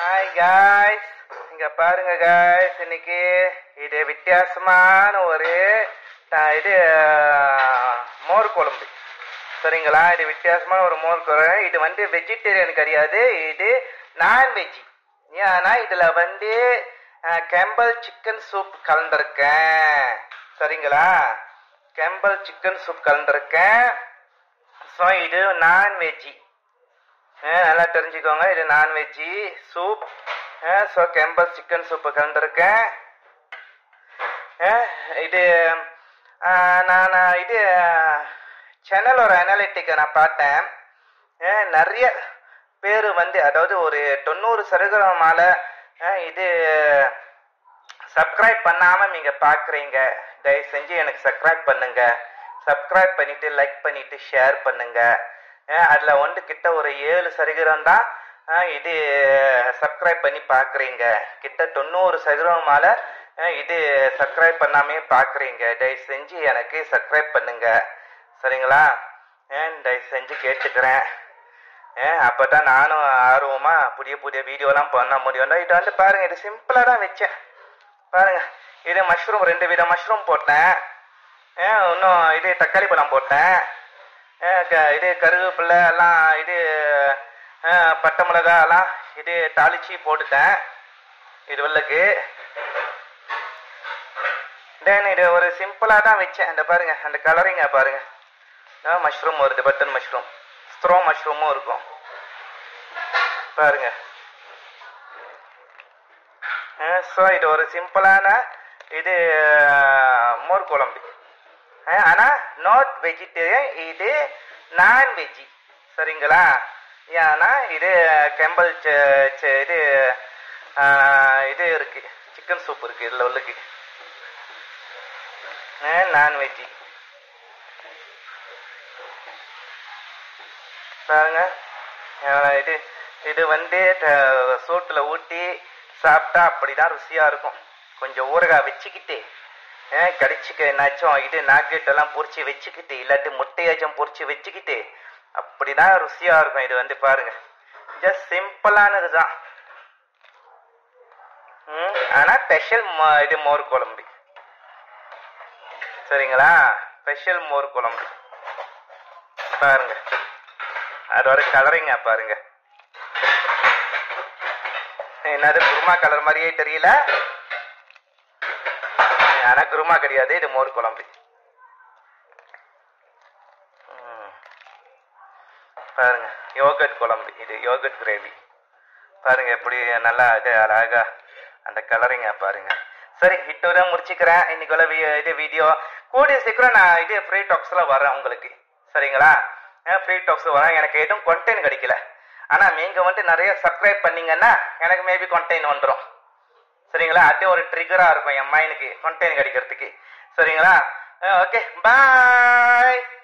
Hi guys இங்க பாருங்க guys இன்னைக்கு இது வித்தியாசமான ஒரு த- இது ஆஹ், மோர் குழம்பு சரிங்களா இது வித்தியாசமான ஒரு மோர் குழம்பு இது வந்து வெஜிடேரியன் கிடையாது இது நான்வெஜ் ஏன்னா இதுல வந்து கெம்பல் சிக்கன் சூப் கலந்துருக்கேன் சரிங்களா கெம்பல் சிக்கன் சூப் கலந்துருக்கேன் ஸோ இது நான்வெஜ்ஜி நல்லா தெரிஞ்சுக்கோங்க இது நான்வெஜ்ஜி சூப் ஸோ கெம்பல் சிக்கன் சூப்பு கலந்துருக்கேன் இது ஆஹ், நான் நான் இது சேனல் ஒரு அனாலிட்டிக்கை நான் பார்த்தேன் அஹ், நிறைய பேர் வந்து அதாவது ஒரு தொண்ணூறு சதவீதம் மேலே இது சப்ஸ்கிரைப் பண்ணாம நீங்க பாக்குறீங்க தயவு செஞ்சு எனக்கு சப்ஸ்கிரைப் பண்ணுங்க சப்ஸ்கிரைப் பண்ணிட்டு லைக் பண்ணிட்டு ஷேர் பண்ணுங்க அஹ் அதுல ஒன்று கிட்ட ஒரு ஏழு சதவீதம் தான் அஹ் இது சப்ஸ்கிரைப் பண்ணி பாக்குறீங்க கிட்ட தொண்ணூறு சதவீதம் மேல அஹ் இது சப்ஸ்கிரைப் பண்ணாமே பாக்குறீங்க தயவு செஞ்சு எனக்கு சப்ஸ்கிரைப் பண்ணுங்க சரிங்களா அஹ் தயவு செஞ்சு கேட்டுக்கிறேன் ஏன் அப்பதான் நானும் ஆர்வமா புதிய புதிய வீடியோலாம் பண்ண முடியும் இது வந்து பாருங்க இது சிம்பிளா தான் வச்சேன் பாருங்க இது மஷ்ரூம் ரெண்டு வித மஷ்ரூம் போட்டேன் ஏன் இன்னும் இது தக்காளி பழம் போட்டேன் ஏன் க- இது கருவேப்பிலை எல்லாம் இது அஹ், பட்டை மிளகா எல்லாம் இது தாளிச்சு போட்டுட்டேன் இது வெள்ளைக்கு தென் இது ஒரு சிம்பிளா தான் வச்சேன் இந்த பாருங்க அந்த கலரிங்க பாருங்க மஷ்ரூம் வருது பட்டன் மஷ்ரூம் ஸ்ட்ரோ மஷ்ரூமும் இருக்கும் பாருங்க ஸோ இது ஒரு சிம்பிளான இது அஹ், மோர் குழம்பு அஹ், ஆனா நாட் வெஜிடேரியன் இது நான் வெஜ்ஜி சரிங்களா ஏன்னா இது கெம்பல் ச- ச- இது அஹ், இது இருக்கு சிக்கன் சூப் இருக்கு இதுல உள்ளுக்கு நான்வெஜ்ஜி பாருங்க அஹ் இது இது வந்து த- சோத்துல ஊட்டி சாப்பிட்டா அப்படிதான் ருசியா இருக்கும் கொஞ்சம் ஊறுகாய் வச்சுக்கிட்டு அஹ் கடிச்சுக்க என்னாச்சும் இது நாக்கெட் எல்லாம் பொரிச்சு வச்சுக்கிட்டு இல்லாட்டி முட்டையாச்சும் பொரிச்சு வச்சுக்கிட்டு அப்படிதான் ருசியா இருக்கும் இது வந்து பாருங்க ஜஸ்ட் சிம்பிளானது தான் ம், ஆனா ஸ்பெஷல் இது மோர் குழம்பு சரிங்களா ஸ்பெஷல் மோர் குழம்பு பாருங்க அதோட கலரிங்க பாருங்க என்னது குருமா கலர் மாதிரியே தெரியல ஆனா குருமா கிடையாது இது மோர் குழம்பு ம். பாருங்க யோகட் குழம்பு இது யோகட் கிரேவி பாருங்க எப்படி நல்லா இது அழகா அந்த கலரிங்க பாருங்க சரி இட்டோட முடிச்சுக்கிறேன் இன்னைக்குள்ள வி- இது வீடியோ கூடிய சீக்கிரம் நான் இது ஃப்ரீ டாக்ஸ்ல வரேன் உங்களுக்கு சரிங்களா ஃப்ரீ டாக்ஸ் வரேன் எனக்கு எதுவும் கொண்டென்ட் கிடைக்கல ஆனா நீங்க வந்து நிறைய சப்ஸ்கிரைப் பண்ணீங்கன்னா எனக்கு மேபி கொண்டென்ட் வந்துடும் சரிங்களா அது ஒரு ட்ரிகரா இருக்கும் என் மைனுக்கு கொண்டென்ட் கிடைக்கிறதுக்கு சரிங்களா ஓகே பாய்